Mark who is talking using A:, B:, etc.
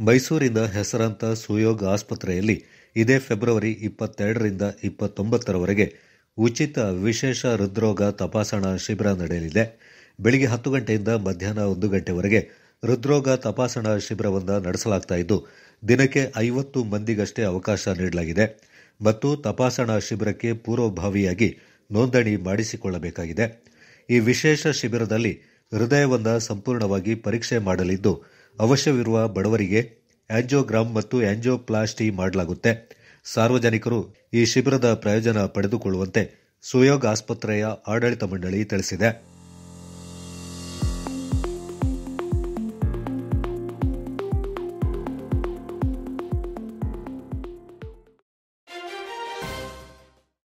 A: ಮೈಸೂರಿನ ಹೆಸರಾಂತ ಸುಯೋಗ್ ಆಸ್ಪತ್ರೆಯಲ್ಲಿ ಇದೇ ಫೆಬ್ರವರಿ ಇಪ್ಪತ್ತೆರಡರಿಂದ ಇಪ್ಪತ್ತೊಂಬತ್ತರವರೆಗೆ ಉಚಿತ ವಿಶೇಷ ಹೃದ್ರೋಗ ತಪಾಸಣಾ ಶಿಬಿರ ನಡೆಯಲಿದೆ ಬೆಳಿಗ್ಗೆ ಹತ್ತು ಗಂಟೆಯಿಂದ ಮಧ್ಯಾಹ್ನ ಒಂದು ಗಂಟೆವರೆಗೆ ಹೃದ್ರೋಗ ತಪಾಸಣಾ ಶಿಬಿರವನ್ನು ನಡೆಸಲಾಗ್ತಾ ಇದ್ದು ದಿನಕ್ಕೆ ಐವತ್ತು ಮಂದಿಗಷ್ಟೇ ಅವಕಾಶ ನೀಡಲಾಗಿದೆ ಮತ್ತು ತಪಾಸಣಾ ಶಿಬಿರಕ್ಕೆ ಪೂರ್ವಭಾವಿಯಾಗಿ ನೋಂದಣಿ ಮಾಡಿಸಿಕೊಳ್ಳಬೇಕಾಗಿದೆ ಈ ವಿಶೇಷ ಶಿಬಿರದಲ್ಲಿ ಹೃದಯವನ್ನು ಸಂಪೂರ್ಣವಾಗಿ ಪರೀಕ್ಷೆ ಮಾಡಲಿದ್ದು ಅವಶ್ಯವಿರುವ ಬಡವರಿಗೆ ಆಂಜಿಯೋಗ್ರಾಮ್ ಮತ್ತು ಆಂಜಿಯೋಪ್ಲಾಸ್ಟಿ ಮಾಡಲಾಗುತ್ತೆ ಸಾರ್ವಜನಿಕರು ಈ ಶಿಬಿರದ ಪ್ರಯೋಜನ ಪಡೆದುಕೊಳ್ಳುವಂತೆ ಸುಯೋಗ್ ಆಸ್ಪತ್ರೆಯ ಆಡಳಿತ ಮಂಡಳಿ ತಿಳಿಸಿದೆ